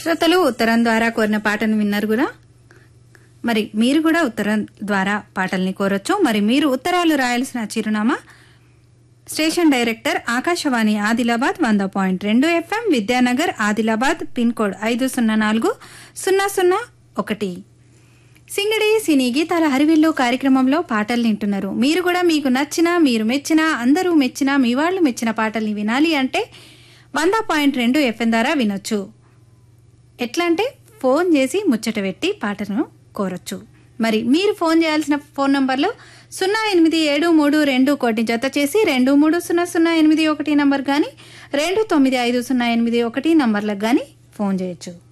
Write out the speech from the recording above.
శ్రోతలు ఉత్తరం ద్వారా కోరిన పాటను విన్నారు కూడా మరి మీరు కూడా ఉత్తరం ద్వారా పాటల్ని కోరొచ్చు మరి మీరు ఉత్తరాలు రాయాల్సిన చిరునామా స్టేషన్ డైరెక్టర్ ఆకాశవాణి ఆదిలాబాద్ వంద పాయింట్ రెండు FM Vidyanagar Adilabad pin code ఐదు సున్నా నాలుగు సున్నా సున్నా ఒకటి సింగడి సినీ గీతాల హరివిల్లు కార్యక్రమంలో పాటలు వింటున్నారు మీరు కూడా మీకు నచ్చిన మీరు మెచ్చిన అందరూ మెచ్చిన మీ వాళ్ళు మెచ్చిన పాటల్ని వినాలి అంటే వంద పాయింట్ రెండు ఎఫ్ఎం ద్వారా వినొచ్చు ఎట్లా అంటే ఫోన్ చేసి ముచ్చట పెట్టి పాటను కోరొచ్చు మరి మీరు ఫోన్ చేయాల్సిన ఫోన్ నంబర్లు సున్నా ఎనిమిది ఏడు మూడు రెండు కోటిని జత చేసి రెండు మూడు సున్నా సున్నా ఎనిమిది ఒకటి నంబర్ కానీ రెండు తొమ్మిది ఐదు సున్నా ఎనిమిది ఒకటి నంబర్లకు కానీ ఫోన్ చేయొచ్చు